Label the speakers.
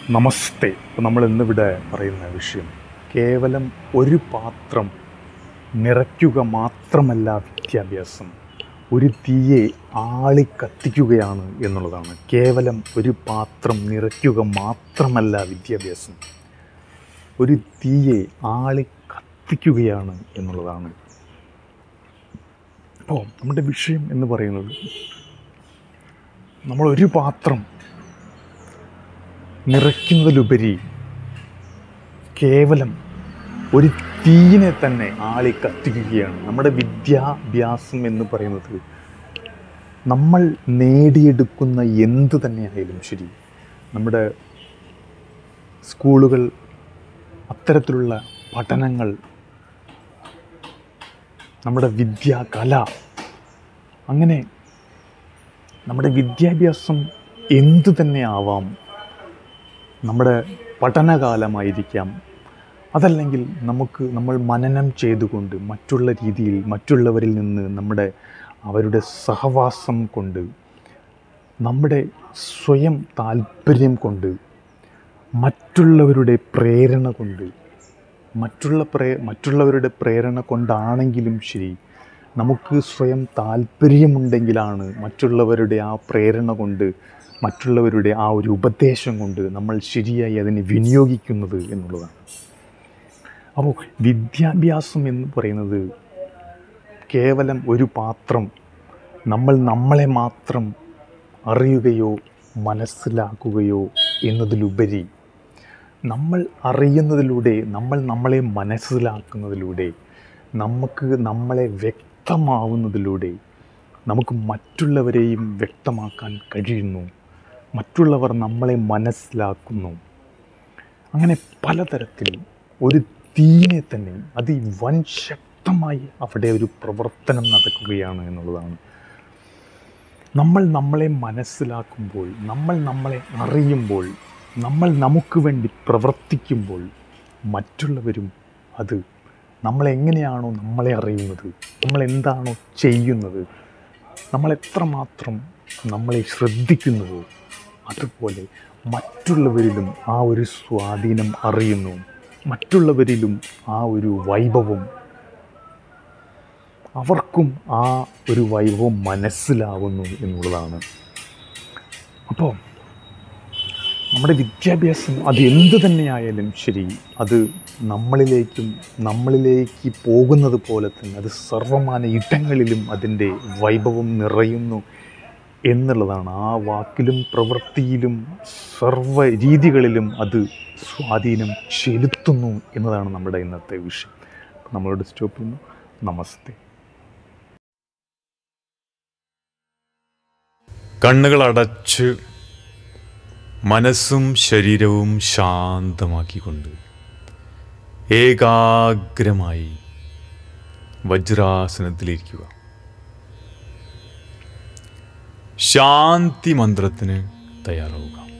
Speaker 1: നമസ്തേ അപ്പോൾ നമ്മൾ ഇന്നിവിടെ പറയുന്ന വിഷയം കേവലം ഒരു പാത്രം നിറയ്ക്കുക മാത്രമല്ല വിദ്യാഭ്യാസം ഒരു തീയെ ആളി കത്തിക്കുകയാണ് എന്നുള്ളതാണ് കേവലം ഒരു പാത്രം നിറയ്ക്കുക മാത്രമല്ല വിദ്യാഭ്യാസം ഒരു തീയെ ആളി കത്തിക്കുകയാണ് എന്നുള്ളതാണ് അപ്പോൾ നമ്മുടെ വിഷയം എന്ന് പറയുന്നത് നമ്മൾ ഒരു പാത്രം നിറയ്ക്കുന്നതിലുപരി കേവലം ഒരു തീയിനെ തന്നെ ആളി കത്തിക്കുകയാണ് നമ്മുടെ വിദ്യാഭ്യാസം എന്ന് പറയുന്നത് നമ്മൾ നേടിയെടുക്കുന്ന എന്ത് തന്നെയായാലും ശരി നമ്മുടെ സ്കൂളുകൾ അത്തരത്തിലുള്ള പഠനങ്ങൾ നമ്മുടെ വിദ്യ കല അങ്ങനെ നമ്മുടെ വിദ്യാഭ്യാസം എന്തു തന്നെ ആവാം നമ്മുടെ പഠനകാലമായിരിക്കാം അതല്ലെങ്കിൽ നമുക്ക് നമ്മൾ മനനം ചെയ്തുകൊണ്ട് മറ്റുള്ള രീതിയിൽ മറ്റുള്ളവരിൽ നിന്ന് നമ്മുടെ അവരുടെ സഹവാസം കൊണ്ട് നമ്മുടെ സ്വയം താല്പര്യം കൊണ്ട് മറ്റുള്ളവരുടെ പ്രേരണ കൊണ്ട് മറ്റുള്ള പ്രേ മറ്റുള്ളവരുടെ പ്രേരണ കൊണ്ടാണെങ്കിലും ശരി നമുക്ക് സ്വയം താല്പര്യമുണ്ടെങ്കിലാണ് മറ്റുള്ളവരുടെ ആ പ്രേരണ കൊണ്ട് മറ്റുള്ളവരുടെ ആ ഒരു ഉപദേശം കൊണ്ട് നമ്മൾ ശരിയായി അതിനെ വിനിയോഗിക്കുന്നത് എന്നുള്ളതാണ് അപ്പോൾ വിദ്യാഭ്യാസം എന്ന് പറയുന്നത് കേവലം ഒരു പാത്രം നമ്മൾ നമ്മളെ മാത്രം അറിയുകയോ മനസ്സിലാക്കുകയോ എന്നതിലുപരി നമ്മൾ അറിയുന്നതിലൂടെ നമ്മൾ നമ്മളെ മനസ്സിലാക്കുന്നതിലൂടെ നമുക്ക് നമ്മളെ വ്യക്തമാവുന്നതിലൂടെ നമുക്ക് മറ്റുള്ളവരെയും വ്യക്തമാക്കാൻ കഴിയുന്നു മറ്റുള്ളവർ നമ്മളെ മനസ്സിലാക്കുന്നു അങ്ങനെ പലതരത്തിൽ ഒരു തീനെ തന്നെ അതിവൻ ശക്തമായി അവിടെ ഒരു പ്രവർത്തനം നടക്കുകയാണ് എന്നുള്ളതാണ് നമ്മൾ നമ്മളെ മനസ്സിലാക്കുമ്പോൾ നമ്മൾ നമ്മളെ അറിയുമ്പോൾ നമ്മൾ നമുക്ക് വേണ്ടി പ്രവർത്തിക്കുമ്പോൾ മറ്റുള്ളവരും അത് നമ്മളെങ്ങനെയാണോ നമ്മളെ അറിയുന്നത് നമ്മൾ എന്താണോ ചെയ്യുന്നത് നമ്മൾ എത്രമാത്രം നമ്മളെ ശ്രദ്ധിക്കുന്നുവോ അതുപോലെ മറ്റുള്ളവരിലും ആ ഒരു സ്വാധീനം അറിയുന്നു മറ്റുള്ളവരിലും ആ ഒരു വൈഭവം അവർക്കും ആ ഒരു വൈഭവം മനസ്സിലാവുന്നു എന്നുള്ളതാണ് അപ്പോൾ നമ്മുടെ വിദ്യാഭ്യാസം അത് എന്ത് തന്നെയായാലും ശരി അത് നമ്മളിലേക്കും നമ്മളിലേക്ക് പോകുന്നത് പോലെ തന്നെ അത് സർവമാന ഇടങ്ങളിലും അതിൻ്റെ വൈഭവം നിറയുന്നു എന്നുള്ളതാണ് ആ വാക്കിലും പ്രവൃത്തിയിലും സർവ രീതികളിലും അത് സ്വാധീനം ചെലുത്തുന്നു എന്നതാണ് നമ്മുടെ ഇന്നത്തെ വിഷയം നമ്മളോട് സ്റ്റോപ്പ് ചെയ്യുന്നു നമസ്തേ
Speaker 2: കണ്ണുകൾ അടച്ച് മനസ്സും ശരീരവും ശാന്തമാക്കിക്കൊണ്ട് ഏകാഗ്രമായി വജ്രാസനത്തിലിരിക്കുക ശാന്തി മന്ത്രത്തിന് തയ്യാറാവുക